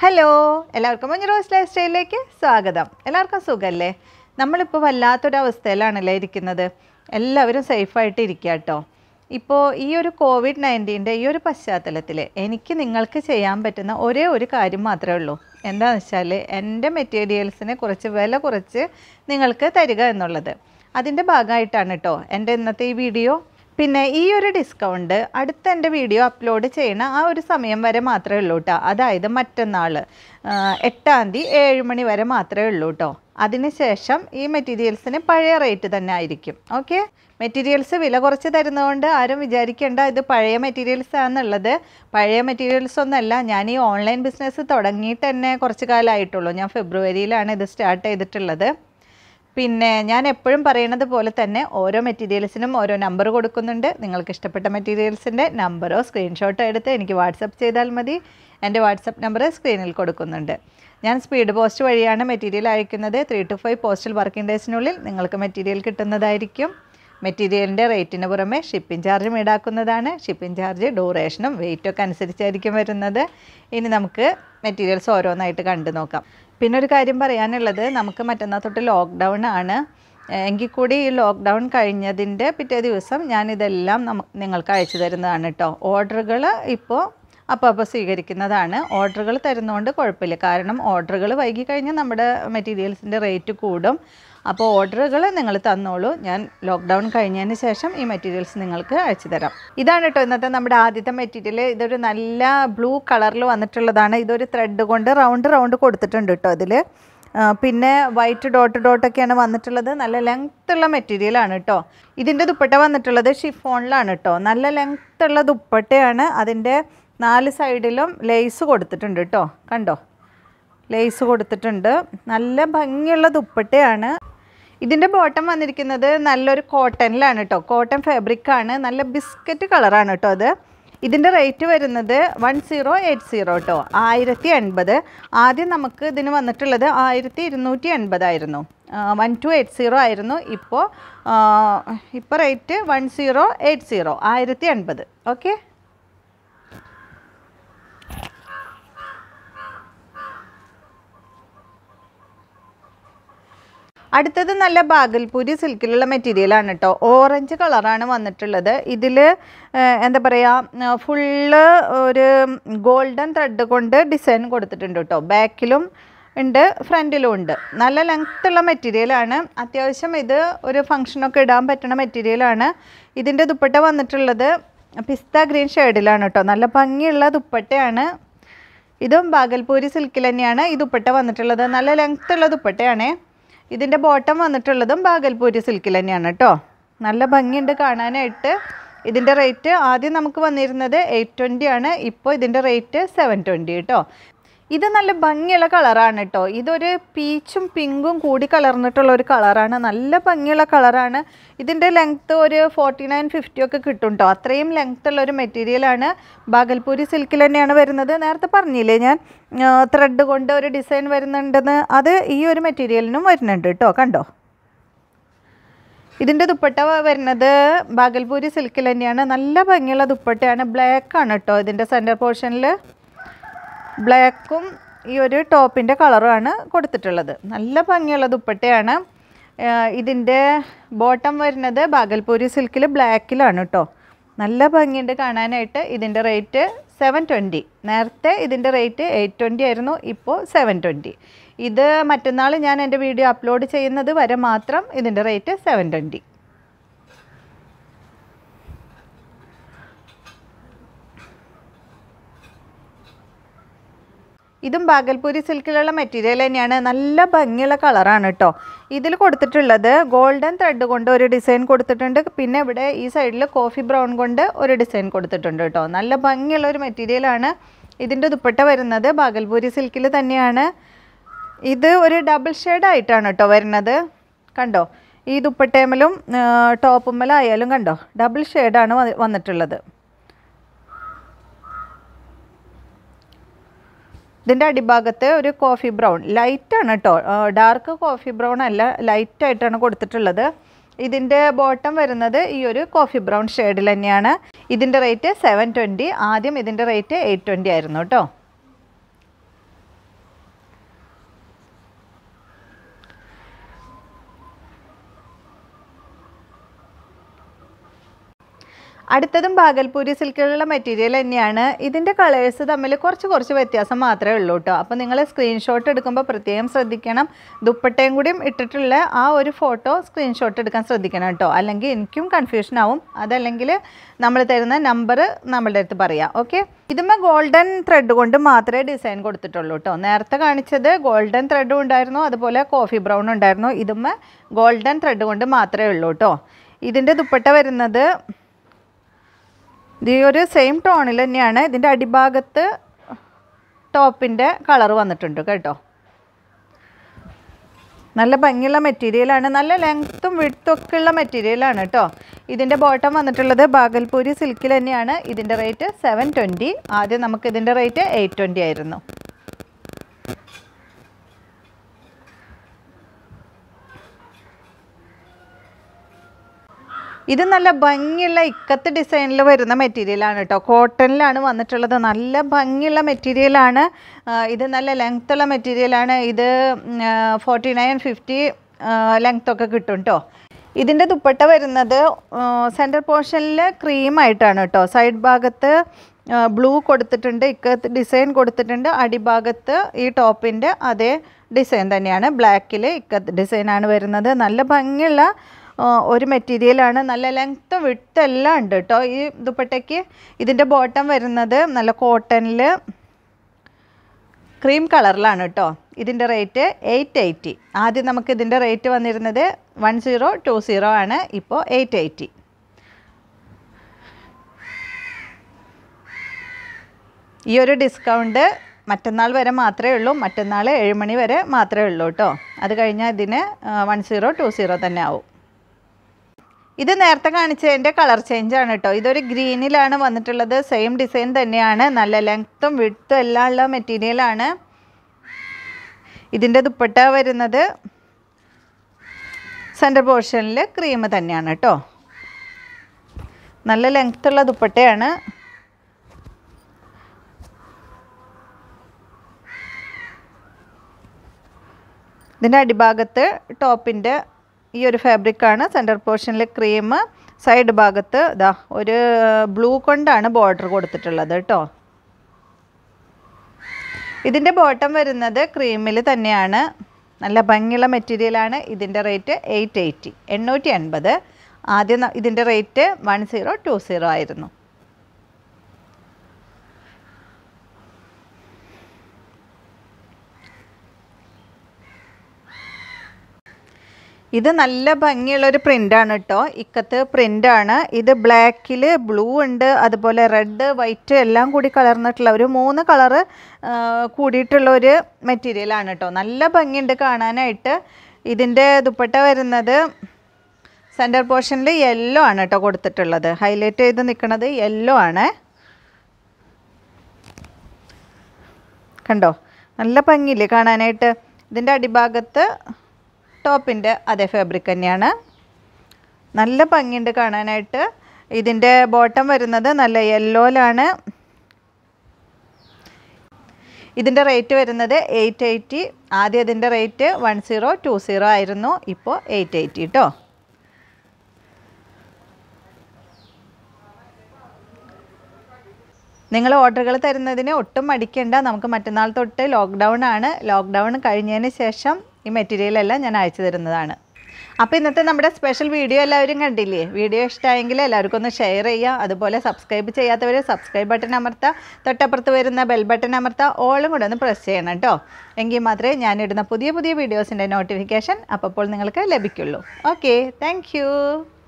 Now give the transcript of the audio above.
hello എല്ലാവർക്കും മഞ്ഞ rose life സ്റ്റൈലിലേക്ക് സ്വാഗതം എല്ലാവർക്കും സുഖമല്ലേ നമ്മളിപ്പോൾ വല്ലാത്തൊരവസ്ഥയിലാണല്ലേ ഇരിക്കുന്നത് എല്ലാവരും സേഫായിട്ട് ഇരിക്കുക കേട്ടോ ഇപ്പോൾ ഈ ഒരു കോവിഡ് നയൻറ്റീൻ്റെ ഈ ഒരു പശ്ചാത്തലത്തിൽ എനിക്ക് നിങ്ങൾക്ക് ചെയ്യാൻ പറ്റുന്ന ഒരേ ഒരു കാര്യം മാത്രമേ ഉള്ളൂ എന്താണെന്ന് വെച്ചാൽ എൻ്റെ മെറ്റീരിയൽസിനെ കുറച്ച് വില കുറച്ച് നിങ്ങൾക്ക് തരിക എന്നുള്ളത് അതിൻ്റെ ഭാഗമായിട്ടാണ് കേട്ടോ എൻ്റെ ഇന്നത്തെ ഈ വീഡിയോ പിന്നെ ഈ ഒരു ഡിസ്കൗണ്ട് അടുത്ത എൻ്റെ വീഡിയോ അപ്ലോഡ് ചെയ്യണ ആ ഒരു സമയം വരെ മാത്രമേ ഉള്ളൂ കേട്ടോ അതായത് മറ്റന്നാൾ എട്ടാം തീയതി ഏഴ് മണി വരെ മാത്രമേ ഉള്ളൂ കേട്ടോ അതിനുശേഷം ഈ മെറ്റീരിയൽസിന് പഴയ റേറ്റ് തന്നെ ആയിരിക്കും ഓക്കെ മെറ്റീരിയൽസ് വില കുറച്ച് തരുന്നതുകൊണ്ട് ആരും വിചാരിക്കേണ്ട ഇത് പഴയ മെറ്റീരിയൽസ് ആണെന്നുള്ളത് പഴയ മെറ്റീരിയൽസ് ഒന്നല്ല ഞാൻ ഈ ഓൺലൈൻ ബിസിനസ് തുടങ്ങിയിട്ട് തന്നെ കുറച്ച് കാലമായിട്ടുള്ളൂ ഞാൻ ഫെബ്രുവരിയിലാണ് ഇത് സ്റ്റാർട്ട് ചെയ്തിട്ടുള്ളത് പിന്നെ ഞാൻ എപ്പോഴും പറയുന്നത് പോലെ തന്നെ ഓരോ മെറ്റീരിയൽസിനും ഓരോ നമ്പർ കൊടുക്കുന്നുണ്ട് നിങ്ങൾക്ക് ഇഷ്ടപ്പെട്ട മെറ്റീരിയൽസിൻ്റെ നമ്പറോ സ്ക്രീൻഷോട്ടോ എടുത്ത് എനിക്ക് വാട്സപ്പ് ചെയ്താൽ മതി എൻ്റെ വാട്സപ്പ് നമ്പർ സ്ക്രീനിൽ കൊടുക്കുന്നുണ്ട് ഞാൻ സ്പീഡ് പോസ്റ്റ് വഴിയാണ് മെറ്റീരിയൽ അയക്കുന്നത് three two five postal working ഡേയ്സിനുള്ളിൽ നിങ്ങൾക്ക് മെറ്റീരിയൽ കിട്ടുന്നതായിരിക്കും മെറ്റീരിയലിൻ്റെ റേറ്റിന് പുറമെ ഷിപ്പിംഗ് ചാർജും ഈടാക്കുന്നതാണ് ഷിപ്പിംഗ് ചാർജ് ഡ്യൂറേഷനും വെയിറ്റും ഒക്കെ അനുസരിച്ചായിരിക്കും വരുന്നത് ഇനി നമുക്ക് മെറ്റീരിയൽസ് ഓരോന്നായിട്ട് കണ്ടു നോക്കാം പിന്നെ ഒരു കാര്യം പറയാനുള്ളത് നമുക്ക് മറ്റന്നാൾ തൊട്ട് ലോക്ക്ഡൗൺ ആണ് എങ്കിൽ കൂടി ഈ ലോക്ക്ഡൗൺ കഴിഞ്ഞതിൻ്റെ പിറ്റേ ദിവസം ഞാനിതെല്ലാം നമ്മ നിങ്ങൾക്ക് അയച്ചു തരുന്നതാണ് കേട്ടോ ഓർഡറുകൾ ഇപ്പോൾ അപ്പോൾ അപ്പോൾ സ്വീകരിക്കുന്നതാണ് ഓർഡറുകൾ തരുന്നതുകൊണ്ട് കുഴപ്പമില്ല കാരണം ഓർഡറുകൾ വൈകി കഴിഞ്ഞാൽ നമ്മുടെ മെറ്റീരിയൽസിൻ്റെ റേറ്റ് കൂടും അപ്പോൾ ഓർഡറുകൾ നിങ്ങൾ തന്നോളൂ ഞാൻ ലോക്ക്ഡൗൺ കഴിഞ്ഞതിന് ശേഷം ഈ മെറ്റീരിയൽസ് നിങ്ങൾക്ക് അയച്ചു തരാം ഇതാണ് കേട്ടോ ഇന്നത്തെ നമ്മുടെ ആദ്യത്തെ മെറ്റീരിയൽ ഇതൊരു നല്ല ബ്ലൂ കളറിൽ വന്നിട്ടുള്ളതാണ് ഇതൊരു ത്രെഡ് കൊണ്ട് റൗണ്ട് റൗണ്ട് കൊടുത്തിട്ടുണ്ട് കേട്ടോ അതിൽ പിന്നെ വൈറ്റ് ഡോട്ട് ഡോട്ടൊക്കെയാണ് വന്നിട്ടുള്ളത് നല്ല ലെങ്ത് ഉള്ള മെറ്റീരിയലാണ് കേട്ടോ ഇതിൻ്റെ ദുപ്പട്ട വന്നിട്ടുള്ളത് ഷിഫോണിലാണ് കേട്ടോ നല്ല ലെങ്ത് ഉള്ള ദുപ്പട്ടയാണ് അതിൻ്റെ നാല് സൈഡിലും ലേസ് കൊടുത്തിട്ടുണ്ട് കേട്ടോ കണ്ടോ ലേസ് കൊടുത്തിട്ടുണ്ട് നല്ല ഭംഗിയുള്ള ദുപ്പട്ടയാണ് ഇതിൻ്റെ ബോട്ടം വന്നിരിക്കുന്നത് നല്ലൊരു കോട്ടണിലാണ് കേട്ടോ കോട്ടൺ ഫാബ്രിക്കാണ് നല്ല ബിസ്ക്കറ്റ് കളറാണ് കേട്ടോ അത് ഇതിൻ്റെ റേറ്റ് വരുന്നത് വൺ സീറോ എയ്റ്റ് സീറോ കേട്ടോ ആയിരത്തി എൺപത് ആദ്യം നമുക്ക് ഇതിന് വന്നിട്ടുള്ളത് ആയിരത്തി ഇരുന്നൂറ്റി എൺപതായിരുന്നു വൺ ടു എയ്റ്റ് സീറോ ആയിരുന്നു ഇപ്പോൾ ഇപ്പോൾ rate one zero eight zero ആയിരത്തി എൺപത് ഓക്കെ അടുത്തത് നല്ല ബാഗൽപൂരി സിൽക്കിലുള്ള മെറ്റീരിയലാണ് കേട്ടോ ഓറഞ്ച് കളറാണ് വന്നിട്ടുള്ളത് ഇതിൽ എന്താ പറയുക ഫുള്ള് ഒരു ഗോൾഡൻ ത്രെഡ് കൊണ്ട് ഡിസൈൻ കൊടുത്തിട്ടുണ്ട് കേട്ടോ ബാക്കിലും ഉണ്ട് ഫ്രണ്ടിലും ഉണ്ട് നല്ല ലെങ്ത് ഉള്ള മെറ്റീരിയലാണ് അത്യാവശ്യം ഇത് ഒരു ഫങ്ഷനൊക്കെ ഇടാൻ പറ്റുന്ന മെറ്റീരിയലാണ് ഇതിൻ്റെ ദുപ്പട്ട വന്നിട്ടുള്ളത് പിസ്ത ഗ്രീൻ ഷെയ്ഡിലാണ് കേട്ടോ നല്ല ഭംഗിയുള്ള ദുപ്പട്ടയാണ് ഇതും ബാഗൽപൂരി സിൽക്കിൽ തന്നെയാണ് ഈ ദുപ്പട്ട വന്നിട്ടുള്ളത് നല്ല ലെങ്ത് ഉള്ള ദുപ്പട്ടയാണേ ഇതിൻ്റെ ബോട്ടം വന്നിട്ടുള്ളതും ബാഗൽപൂരി സിൽക്കിൽ തന്നെയാണ് കേട്ടോ നല്ല ഭംഗിയുണ്ട് കാണാനായിട്ട് ഇതിൻ്റെ റേറ്റ് ആദ്യം നമുക്ക് വന്നിരുന്നത് എയ്റ്റ് ട്വൻറ്റി ആണ് ഇപ്പോൾ ഇതിൻ്റെ റേറ്റ് സെവൻ ട്വൻറ്റി കേട്ടോ ഇത് നല്ല ഭംഗിയുള്ള കളറാണ് കേട്ടോ ഇതൊരു പീച്ചും പിങ്കും കൂടി കലർന്നിട്ടുള്ള ഒരു കളറാണ് നല്ല ഭംഗിയുള്ള കളറാണ് ഇതിൻ്റെ ലെങ്ത്ത് ഒരു ഫോർട്ടി നയൻ ഫിഫ്റ്റി ഒക്കെ കിട്ടും കേട്ടോ അത്രയും ലെങ്ത്ത് ഉള്ള ഒരു മെറ്റീരിയലാണ് ബാഗൽപൂരി സിൽക്കിൽ തന്നെയാണ് വരുന്നത് നേരത്തെ പറഞ്ഞില്ലേ ഞാൻ ത്രെഡ് കൊണ്ട് ഒരു ഡിസൈൻ വരുന്നുണ്ടെന്ന് അത് ഈ ഒരു മെറ്റീരിയലിനും വരുന്നുണ്ട് കേട്ടോ കണ്ടോ ഇതിൻ്റെ ദുപ്പട്ട വരുന്നത് ബാഗൽപൂരി സിൽക്കിൽ തന്നെയാണ് നല്ല ഭംഗിയുള്ള ദുപ്പട്ടയാണ് ബ്ലാക്ക് ആണ് കേട്ടോ ഇതിൻ്റെ സെൻറ്റർ പോർഷനിൽ ബ്ലാക്കും ഈ ഒരു ടോപ്പിൻ്റെ കളറുമാണ് കൊടുത്തിട്ടുള്ളത് നല്ല ഭംഗിയുള്ള ദുപ്പട്ടയാണ് ഇതിൻ്റെ ബോട്ടം വരുന്നത് ബാഗൽപൂരി സിൽക്കിൽ ബ്ലാക്കിലാണ് കേട്ടോ നല്ല ഭംഗിയുണ്ട് കാണാനായിട്ട് ഇതിൻ്റെ റേറ്റ് സെവൻ ട്വൻറ്റി നേരത്തെ ഇതിൻ്റെ റേറ്റ് എയ്റ്റ് ട്വൻറ്റി ആയിരുന്നു ഇപ്പോൾ സെവൻ ട്വൻറ്റി ഇത് മറ്റന്നാൾ ഞാൻ എൻ്റെ വീഡിയോ അപ്ലോഡ് ചെയ്യുന്നത് വരെ മാത്രം ഇതിൻ്റെ റേറ്റ് സെവൻ ട്വൻറ്റി ഇതും ബാഗൽപൂരി സിൽക്കിലുള്ള മെറ്റീരിയൽ തന്നെയാണ് നല്ല ഭംഗിയുള്ള കളറാണ് കേട്ടോ ഇതിൽ കൊടുത്തിട്ടുള്ളത് ഗോൾഡൻ ത്രെഡ് കൊണ്ട് ഒരു ഡിസൈൻ കൊടുത്തിട്ടുണ്ട് പിന്നെ ഇവിടെ ഈ സൈഡിൽ കോഫി ബ്രൗൺ കൊണ്ട് ഒരു ഡിസൈൻ കൊടുത്തിട്ടുണ്ട് കേട്ടോ നല്ല ഭംഗിയുള്ള ഒരു മെറ്റീരിയലാണ് ഇതിൻ്റെ ദുപ്പട്ട വരുന്നത് ബാഗൽപൂരി സിൽക്കിൽ തന്നെയാണ് ഇത് ഒരു ഡബിൾ ഷെയ്ഡായിട്ടാണ് കേട്ടോ വരുന്നത് കണ്ടോ ഈ ദുപ്പട്ടേമലും ടോപ്പുമ്മലായാലും കണ്ടോ ഡബിൾ ഷെയ്ഡാണ് വന്നിട്ടുള്ളത് ഇതിൻ്റെ അടിഭാഗത്ത് ഒരു കോഫി ബ്രൗൺ ലൈറ്റാണ് കേട്ടോ ഡാർക്ക് കോഫി ബ്രൗൺ അല്ല ലൈറ്റായിട്ടാണ് കൊടുത്തിട്ടുള്ളത് ഇതിൻ്റെ ബോട്ടം വരുന്നത് ഈ ഒരു കോഫി ബ്രൗൺ ഷെയ്ഡിൽ തന്നെയാണ് ഇതിൻ്റെ റേറ്റ് സെവൻ ട്വൻറ്റി ആദ്യം ഇതിൻ്റെ റേറ്റ് എയ്റ്റ് ട്വൻറ്റി ആയിരുന്നു കേട്ടോ അടുത്തതും ബാഗൽപൂരി സിൽക്കിലുള്ള മെറ്റീരിയൽ തന്നെയാണ് ഇതിൻ്റെ കളേഴ്സ് തമ്മിൽ കുറച്ച് കുറച്ച് വ്യത്യാസം മാത്രമേ ഉള്ളൂ കേട്ടോ അപ്പോൾ നിങ്ങൾ സ്ക്രീൻഷോട്ട് എടുക്കുമ്പോൾ പ്രത്യേകം ശ്രദ്ധിക്കണം ദുപ്പട്ടയും കൂടിയും ഇട്ടിട്ടുള്ള ആ ഒരു ഫോട്ടോ സ്ക്രീൻഷോട്ട് എടുക്കാൻ ശ്രദ്ധിക്കണം കേട്ടോ അല്ലെങ്കിൽ എനിക്കും കൺഫ്യൂഷൻ ആവും അതല്ലെങ്കിൽ നമ്മൾ തരുന്ന നമ്പർ നമ്മളുടെ അടുത്ത് പറയാം ഓക്കെ ഇതുമ്മ ഗോൾഡൻ ത്രെഡ് കൊണ്ട് മാത്രമേ ഡിസൈൻ കൊടുത്തിട്ടുള്ളൂ കേട്ടോ നേരത്തെ കാണിച്ചത് ഗോൾഡൻ ത്രെഡും ഉണ്ടായിരുന്നു അതുപോലെ കോഫി ബ്രൗൺ ഉണ്ടായിരുന്നു ഇതുമ്മ ഗോൾഡൻ ത്രെഡ് കൊണ്ട് മാത്രമേ ഉള്ളൂ കേട്ടോ ഇതിൻ്റെ ദുപ്പട്ട വരുന്നത് ഇത് ഈ ഒരു സെയിം ടോണിൽ തന്നെയാണ് ഇതിൻ്റെ അടിഭാഗത്ത് ടോപ്പിൻ്റെ കളർ വന്നിട്ടുണ്ട് കേട്ടോ നല്ല ഭംഗിയുള്ള മെറ്റീരിയലാണ് നല്ല ലെങ്ത്തും വിടുത്തും ഒക്കെ ഉള്ള മെറ്റീരിയലാണ് കേട്ടോ ഇതിൻ്റെ ബോട്ടം വന്നിട്ടുള്ളത് ബാഗൽപൂരി സിൽക്കിൽ തന്നെയാണ് ഇതിൻ്റെ റേറ്റ് സെവൻ ട്വൻറ്റി ആദ്യം നമുക്ക് ഇതിൻ്റെ റേറ്റ് എയ്റ്റ് ട്വൻറ്റി ആയിരുന്നു ഇത് നല്ല ഭംഗിയുള്ള ഇക്കത്ത് ഡിസൈനിൽ വരുന്ന മെറ്റീരിയലാണ് കേട്ടോ കോട്ടണിലാണ് വന്നിട്ടുള്ളത് നല്ല ഭംഗിയുള്ള മെറ്റീരിയലാണ് ഇത് നല്ല ലെങ്ത്തുള്ള മെറ്റീരിയലാണ് ഇത് ഫോർട്ടി നയൻ ഫിഫ്റ്റി ലെങ്ത്തൊക്കെ കിട്ടും കേട്ടോ ഇതിൻ്റെ ദുപ്പട്ട വരുന്നത് സെൻറ്റർ പോർഷനിൽ ക്രീം ആയിട്ടാണ് കേട്ടോ സൈഡ് ഭാഗത്ത് ബ്ലൂ കൊടുത്തിട്ടുണ്ട് ഇക്കത്ത് ഡിസൈൻ കൊടുത്തിട്ടുണ്ട് അടിഭാഗത്ത് ഈ ടോപ്പിൻ്റെ അതേ ഡിസൈൻ തന്നെയാണ് ബ്ലാക്കിൽ ഇക്കത്ത് ഡിസൈനാണ് വരുന്നത് നല്ല ഭംഗിയുള്ള ആ, ഒരു മെറ്റീരിയലാണ് നല്ല ലെങ്ത്തും വിട്ടും എല്ലാം ഉണ്ട് കേട്ടോ ഈ ദുപ്പട്ടയ്ക്ക് ഇതിൻ്റെ ബോട്ടം വരുന്നത് നല്ല കോട്ടണിൽ ക്രീം കളറിലാണ് കേട്ടോ ഇതിൻ്റെ റേറ്റ് എയ്റ്റ് എയ്റ്റി ആദ്യം നമുക്ക് ഇതിൻ്റെ റേറ്റ് വന്നിരുന്നത് വൺ സീറോ ടു സീറോ ആണ് ഇപ്പോൾ എയ്റ്റ് എയ്റ്റി ഈ ഒരു ഡിസ്കൗണ്ട് മറ്റന്നാൾ വരെ മാത്രമേ ഉള്ളൂ മറ്റന്നാൾ ഏഴ് മണി വരെ മാത്രമേ ഉള്ളൂ കേട്ടോ അത് കഴിഞ്ഞാൽ ഇതിന് വൺ സീറോ ടു സീറോ തന്നെ ആവും ഇത് നേരത്തെ കാണിച്ചതിൻ്റെ കളർ ചേഞ്ച് ആണ് കേട്ടോ ഇതൊരു ഗ്രീനിലാണ് വന്നിട്ടുള്ളത് സെയിം ഡിസൈൻ തന്നെയാണ് നല്ല ലെങ്ത്തും വിടുത്തും എല്ലാം ഉള്ള മെറ്റീരിയലാണ് ഇതിൻ്റെ ദുപ്പട്ട വരുന്നത് സെൻറ്റർ പോർഷനിൽ ക്രീം തന്നെയാണ് കേട്ടോ നല്ല ലെങ്ത്തുള്ള ദുപ്പട്ടയാണ് ഇതിൻ്റെ അടിഭാഗത്ത് ടോപ്പിൻ്റെ ഈ ഒരു ഫാബ്രിക്കാണ് സെൻറ്റർ പോർഷനിൽ ക്രീം സൈഡ് ഭാഗത്ത് ഇതാ ഒരു ബ്ലൂ കൊണ്ടാണ് ബോർഡർ കൊടുത്തിട്ടുള്ളത് കേട്ടോ ഇതിൻ്റെ ബോട്ടം വരുന്നത് ക്രീമിൽ തന്നെയാണ് നല്ല ഭംഗിയുള്ള മെറ്റീരിയലാണ് ഇതിൻ്റെ റേറ്റ് എയ്റ്റ് എയ്റ്റി എണ്ണൂറ്റി എൺപത് ആദ്യം ന- ഇതിൻ്റെ rate one zero two zero ആയിരുന്നു ഇത് നല്ല ഭംഗിയുള്ളൊരു പ്രിൻ്റാണ് കേട്ടോ ഇക്കത്ത് പ്രിൻ്റാണ് ഇത് ബ്ലാക്കിൽ ബ്ലൂ ഉണ്ട് അതുപോലെ റെഡ് വൈറ്റ് എല്ലാം കൂടി കലർന്നിട്ടുള്ള ഒരു മൂന്ന് കളറ് കൂടിയിട്ടുള്ള ഒരു മെറ്റീരിയലാണ് കേട്ടോ നല്ല ഭംഗിയുണ്ട് കാണാനായിട്ട് ഇതിൻ്റെ ദുപ്പട്ട വരുന്നത് സെൻറ്റർ പോർഷനിൽ യെല്ലോ ആണ് കേട്ടോ കൊടുത്തിട്ടുള്ളത് ഹൈലൈറ്റ് ചെയ്ത് നിൽക്കുന്നത് യെല്ലോ ആണ് കണ്ടോ നല്ല ഭംഗിയില്ലേ കാണാനായിട്ട് ഇതിൻ്റെ അടിഭാഗത്ത് ടോപ്പിൻ്റെ അതേ ഫാബ്രിക് തന്നെയാണ് നല്ല ഭംഗിയുണ്ട് കാണാനായിട്ട് ഇതിൻ്റെ ബോട്ടം വരുന്നത് നല്ല യെല്ലോയിലാണ് ഇതിൻ്റെ റേറ്റ് വരുന്നത് എയ്റ്റ് എയ്റ്റി ആദ്യം ഇതിൻ്റെ rate one zero two zero ആയിരുന്നു ഇപ്പോൾ എയ്റ്റ് എയ്റ്റി കേട്ടോ നിങ്ങൾ ഓർഡറുകൾ തരുന്നതിന് ഒട്ടും മടിക്കേണ്ട നമുക്ക് മറ്റന്നാൾ തൊട്ട് ലോക്ക്ഡൗൺ ആണ് ലോക്ക്ഡൗൺ കഴിഞ്ഞതിന് ശേഷം ഈ മെറ്റീരിയൽ എല്ലാം ഞാൻ അയച്ചു തരുന്നതാണ് അപ്പോൾ ഇന്നത്തെ നമ്മുടെ സ്പെഷ്യൽ വീഡിയോ എല്ലാവരും കണ്ടില്ലേ വീഡിയോ ഇഷ്ടമായെങ്കിൽ എല്ലാവർക്കും ഒന്ന് ഷെയർ ചെയ്യുക അതുപോലെ സബ്സ്ക്രൈബ് ചെയ്യാത്തവർ സബ്സ്ക്രൈബ് ബട്ടൺ അമർത്തുക തൊട്ടപ്പുറത്ത് വരുന്ന ബെൽ ബട്ടൺ അമർത്തുക ഓളും കൂടെ ഒന്ന് പ്രസ് ചെയ്യണം കേട്ടോ എങ്കിൽ മാത്രമേ ഞാനിടുന്ന പുതിയ പുതിയ വീഡിയോസിൻ്റെ നോട്ടിഫിക്കേഷൻ അപ്പോൾ നിങ്ങൾക്ക് ലഭിക്കുള്ളൂ ഓക്കെ താങ്ക്